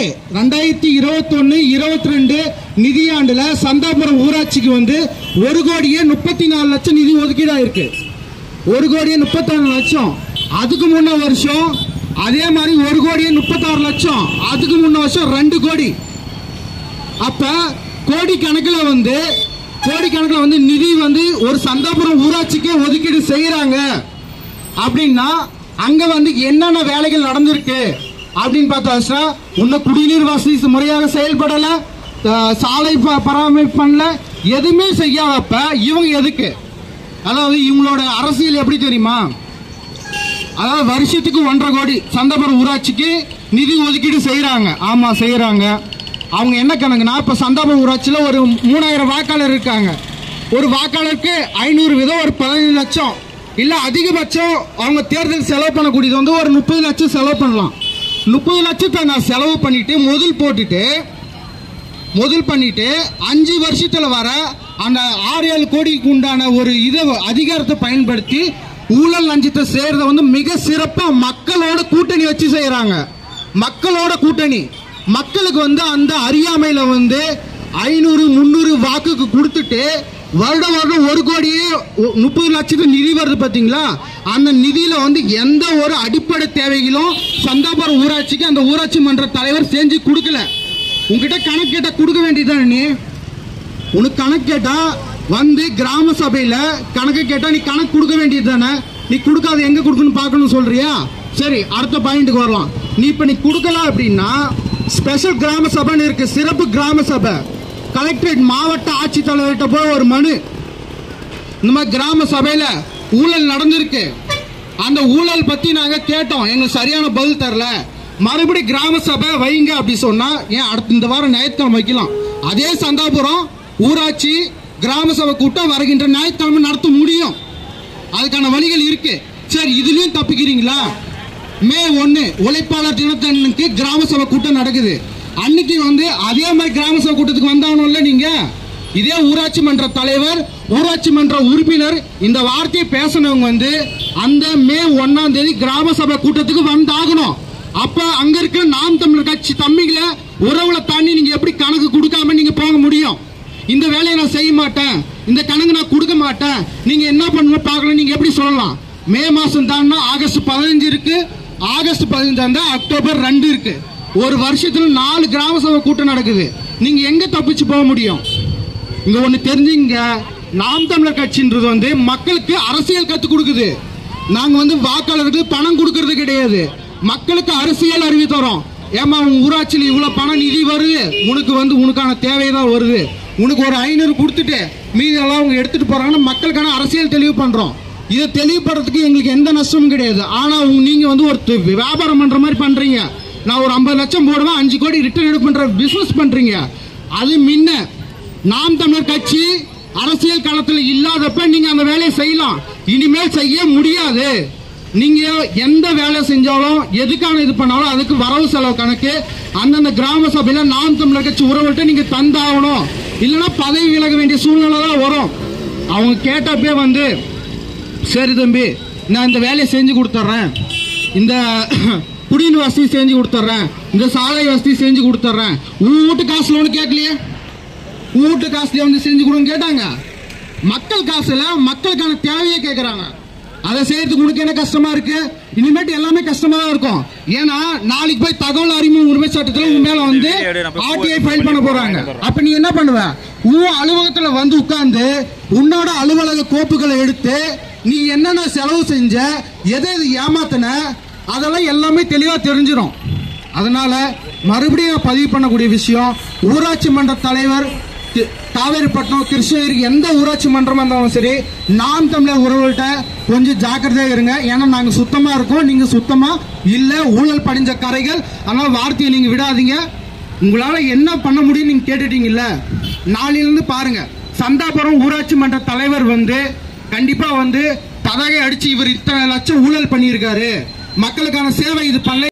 ரெண்டாயிரத்தி இருபத்தி ஒன்னு இருபத்தி ரெண்டு நிதியாண்டுல சந்தாபுரம் ஊராட்சிக்கு வந்து ஒரு கோடியே முப்பத்தி நாலு லட்சம் நிதி ஒதுக்கீடா இருக்கு ஒரு கோடியே முப்பத்தாறு லட்சம் அதுக்கு முன்ன வருஷம் அதே மாதிரி ஒரு கோடியே முப்பத்தாறு லட்சம் அதுக்கு முன்ன வருஷம் ரெண்டு கோடி அப்ப கோடி கணக்கில் வந்து கோடி கணக்கில் வந்து நிதி வந்து ஒரு சந்தாபுரம் ஊராட்சிக்கே ஒதுக்கீடு செய்யறாங்க அப்படின்னா அங்க வந்து என்னென்ன வேலைகள் நடந்திருக்கு அப்படின்னு பார்த்தா இன்னும் குடிநீர் வசதி முறையாக செயல்படல அஹ், சாலை ப- பராமரிப்பு பண்ணல எதுவுமே செய்யாதப்ப இவங்க எதுக்கு அதாவது இவங்களோட அரசியல் எப்படி தெரியுமா அதாவது வருஷத்துக்கு ஒன்றரை கோடி சந்தபுரம் ஊராட்சிக்கு நிதி ஒதுக்கீடு செய்யறாங்க ஆமா செய்யறாங்க அவங்க என்ன கணக்குனா இப்ப சந்தாபுரம் ஊராட்சியில் ஒரு மூணாயிரம் வாக்காளர் இருக்காங்க ஒரு வாக்காளருக்கு ஐநூறு வீதம் ஒரு பதினஞ்சு லட்சம் இல்ல அதிகபட்சம் அவங்க தேர்தல் செலவு பண்ணக்கூடியது வந்து ஒரு முப்பது லட்சம் செலவு பண்ணலாம் முப்பது லட்சத்தை நான் செலவு பண்ணிட்டு முதல் போட்டுட்டு முதல் பண்ணிட்டு அஞ்சு வருஷத்துல வர அந்த ஆறு ஏழு கோடிக்கு உண்டான ஒரு இதை அதிகாரத்தை பயன்படுத்தி ஊழல் லஞ்சத்தை செய்யறத வந்து மிக சிறப்பா மக்களோட கூட்டணி வச்சு செய்யறாங்க மக்களோட கூட்டணி மக்களுக்கு வந்து அந்த அறியாமையில வந்து ஐநூறு முந்நூறு வாக்குக்கு கொடுத்துட்டு வருட வருடம் ஒரு கோடியே ஒ- முப்பது லட்சத்துக்கு நிதி வருது பாத்தீங்களா அந்த நிதியில வந்து எந்த ஒரு அடிப்படை தேவைகளும் சந்தாபுரம் ஊராட்சிக்கு அந்த ஊராட்சி மன்ற தலைவர் செஞ்சு கொடுக்கல உன்கிட்ட கணக்கு கேட்டா கொடுக்க வேண்டியதுதானே நீ உனக்கு கணக்கு கேட்டா வந்து கிராம சபையில கணக்கு கேட்டா நீ கணக்கு கொடுக்க வேண்டியது தானே நீ கொடுக்காத எங்க கொடுக்கணும் பார்க்கணும் சொல்றியா சரி அடுத்த பாயிண்ட்டுக்கு வரலாம் நீ இப்ப நீ கொடுக்கல அப்படின்னா ஸ்பெஷல் கிராம சபைன்னு இருக்கு சிறப்பு கிராம சபை கலெக்டரேட் மாவட்ட ஆட்சித்தலைவர்கிட்ட போய் ஒரு மனு இந்த மாதிரி கிராம சபையில ஊழல் நடந்திருக்கு அந்த ஊழல் பத்தி நாங்க கேட்டோம் எங்களுக்கு சரியான பதில் தரல மறுபடி கிராம சபை வைங்க அப்படி சொன்னா ஏன் அடுத்த இந்த வாரம் ஞாயிற்றுக்கிழமை வைக்கலாம் அதே சந்தாபுரம் ஊராட்சி கிராம சபை கூட்டம் வருகின்ற ஞாயிற்றுக்கிழமை நடத்த முடியும் அதுக்கான வழிகள் இருக்கு சரி இதுலயும் தப்பிக்கிறீங்களா மே ஒன்னு உழைப்பாளர் தினத்தன்னைக்கு கிராம சபை கூட்டம் நடக்குது அன்னைக்கு வந்து அதே மாதிரி கிராம சபை கூட்டத்துக்கு வந்தாகணும்ல நீங்க இதே ஊராட்சி மன்ற தலைவர் ஊராட்சி மன்ற உறுப்பினர் இந்த வார்த்தையை பேசினவங்க வந்து அந்த மே ஒன்னாம் தேதி கிராம சபை கூட்டத்துக்கு வந்தாகணும் அப்ப அங்க இருக்கிற நாம் தமிழர் கட்சி தம்பிகளை உறவுல தாண்டி நீங்க எப்படி கணக்கு கொடுக்காம நீங்க போக முடியும் இந்த வேலையை நான் செய்ய மாட்டேன் இந்த கணக்கு நான் கொடுக்க மாட்டேன் நீங்க என்ன பண்ணணும் பார்க்கணும் நீங்க எப்படி சொல்லலாம் மே மாசம் தான்னா ஆகஸ்ட் பதினஞ்சு இருக்கு ஆகஸ்ட் பதினஞ்சு இருந்தா அக்டோபர் ரெண்டு இருக்கு ஒரு வருஷத்துல நாலு கிராம சபை கூட்டம் நடக்குது நீங்க எங்க தப்பிச்சு போக முடியும் இங்க ஒண்ணு தெரிஞ்சுங்க நாம் தமிழர் கட்சின்றது வந்து மக்களுக்கு அரசியல் கத்து கொடுக்குது நாங்க வந்து வாக்காளருக்கு பணம் கொடுக்கறது கிடையாது மக்களுக்கு அரசியல் அறிவி தரோம் ஏமா உன் ஊராட்சியில் இவ்வளவு பணம் நிதி வருது உனக்கு வந்து உனக்கான தேவைதான் வருது உனக்கு ஒரு ஐநூறு கொடுத்துட்டு மீதி எல்லாம் அவங்க எடுத்துட்டு போறாங்கன்னா மக்களுக்கான அரசியல் தெளிவு பண்றோம் இதை தெளிவுபடுறதுக்கு எங்களுக்கு எந்த நஷ்டமும் கிடையாது ஆனா உங்க- நீங்க வந்து ஒரு து- வியாபாரம் பண்ற மாதிரி பண்றீங்க நான் ஒரு ஐம்பது லட்சம் போடுவேன் அஞ்சு கோடி ரிட்டர்ன் எடுப்புன்ற பிசினஸ் பண்றீங்க அது முன்ன நாம் தமிழர் கட்சி அரசியல் களத்துல இல்லாதப்ப நீங்க அந்த வேலையை செய்யலாம் இனிமேல் செய்ய முடியாது நீங்க எந்த வேலை செஞ்சாலும் எதுக்கான இது பண்ணாலும் அதுக்கு வரவு செலவு கணக்கு அந்தந்த கிராம சபையில நாம் தமிழர் கட்சி உறவுகிட்ட நீங்க தந்தாகணும் இல்லைன்னா பதவி விலக வேண்டிய சூழ்நிலை தான் வரும் அவங்க கேட்டப்பே வந்து சரி தம்பி நான் இந்த வேலையை செஞ்சு கொடுத்துட்றேன் இந்த குடிநீர் வசதி செஞ்சு கொடுத்துட்றேன் இந்த சாலை வசதி செஞ்சு கொடுத்துட்றேன் உன் வீட்டு காசுல ஒன்று கேட்கலையே உன் வீட்டு காசுல வந்து செஞ்சு கொடுங்க கேட்டாங்க மக்கள் காசுல மக்களுக்கான தேவையை கேட்கறாங்க அதை செய்யறதுக்கு உனக்கு என்ன கஷ்டமா இருக்கு இனிமேட்டு எல்லாமே கஷ்டமா தான் இருக்கும் ஏன்னா நாளைக்கு போய் தகவல் அறிமுக உரிமை சட்டத்துல உன் மேல வந்து ஆர்டிஐ ஃபைல் பண்ண போறாங்க அப்ப நீ என்ன பண்ணுவ உன் அலுவலகத்துல வந்து உட்கார்ந்து உன்னோட அலுவலக கோப்புகளை எடுத்து நீ என்னென்ன செலவு செஞ்ச எதை எது ஏமாத்தின அதெல்லாம் எல்லாமே தெளிவா தெரிஞ்சிடும் அதனால மறுபடியும் நான் பதிவு பண்ணக்கூடிய விஷயம் ஊராட்சி மன்ற தலைவர் தி- காவேரிப்பட்டினம் கிருஷ்ணகிரி எந்த ஊராட்சி மன்றமா இருந்தாலும் சரி நாம் தமிழர் உறவுகள்கிட்ட கொஞ்சம் ஜாக்கிரதையா இருங்க ஏன்னா நாங்க சுத்தமா இருக்கோம் நீங்க சுத்தமா இல்ல ஊழல் படிஞ்ச கரைகள் அதனால வார்த்தையை நீங்க விடாதீங்க உங்களால என்ன பண்ண முடியும் நீங்க கேட்டுட்டீங்கல்ல நாளையில இருந்து பாருங்க சந்தாபுரம் ஊராட்சி மன்ற தலைவர் வந்து கண்டிப்பா வந்து பதகை அடிச்சு இவர் இத்தனை லட்சம் ஊழல் பண்ணியிருக்காரு மக்களுக்கான சேவை இது பண்ணல